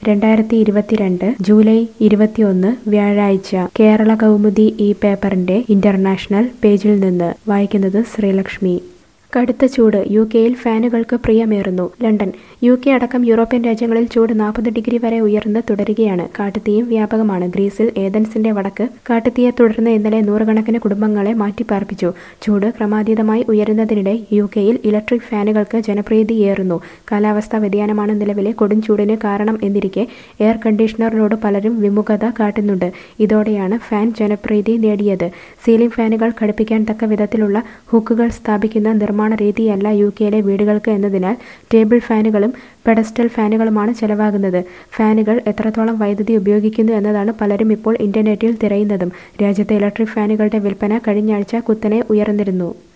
രണ്ടായിരത്തി ഇരുപത്തിരണ്ട് ജൂലൈ ഇരുപത്തിയൊന്ന് വ്യാഴാഴ്ച കേരള കൗമുദി ഈ പേപ്പറിന്റെ ഇന്റർനാഷണൽ പേജിൽ നിന്ന് വായിക്കുന്നത് ശ്രീലക്ഷ്മി കടുത്ത ചൂട് യു കെയിൽ ഫാനുകൾക്ക് പ്രിയമേറുന്നു ലണ്ടൻ യു കെ അടക്കം യൂറോപ്യൻ രാജ്യങ്ങളിൽ ചൂട് നാൽപ്പത് ഡിഗ്രി വരെ ഉയർന്ന് തുടരുകയാണ് കാട്ടുതീയും വ്യാപകമാണ് ഗ്രീസിൽ ഏതൻസിന്റെ വടക്ക് കാട്ടുതീയെ തുടർന്ന് ഇന്നലെ നൂറുകണക്കിന് കുടുംബങ്ങളെ മാറ്റിപ്പാർപ്പിച്ചു ചൂട് ക്രമാതീതമായി ഉയരുന്നതിനിടെ യു കെയിൽ ഇലക്ട്രിക് ഫാനുകൾക്ക് ജനപ്രീതിയേറുന്നു കാലാവസ്ഥാ വ്യതിയാനമാണ് നിലവിലെ കൊടും ചൂടിന് കാരണം എന്നിരിക്കെ എയർ കണ്ടീഷണറിനോട് പലരും വിമുഖത കാട്ടുന്നുണ്ട് ഇതോടെയാണ് ഫാൻ ജനപ്രീതി നേടിയത് സീലിംഗ് ഫാനുകൾ ഘടിപ്പിക്കാൻ തക്ക വിധത്തിലുള്ള ഹുക്കുകൾ സ്ഥാപിക്കുന്ന നിർമ്മാണ രീതിയല്ല യു കെയിലെ വീടുകൾക്ക് എന്നതിനാൽ ടേബിൾ ഫാനുകളും പെഡസ്റ്റൽ ഫാനുകളുമാണ് ചെലവാകുന്നത് ഫാനുകൾ എത്രത്തോളം വൈദ്യുതി ഉപയോഗിക്കുന്നു എന്നതാണ് പലരും ഇപ്പോൾ ഇന്റർനെറ്റിൽ തിരയുന്നതും രാജ്യത്തെ ഇലക്ട്രിക് ഫാനുകളുടെ വിൽപ്പന കഴിഞ്ഞ ആഴ്ച കുത്തനെ ഉയർന്നിരുന്നു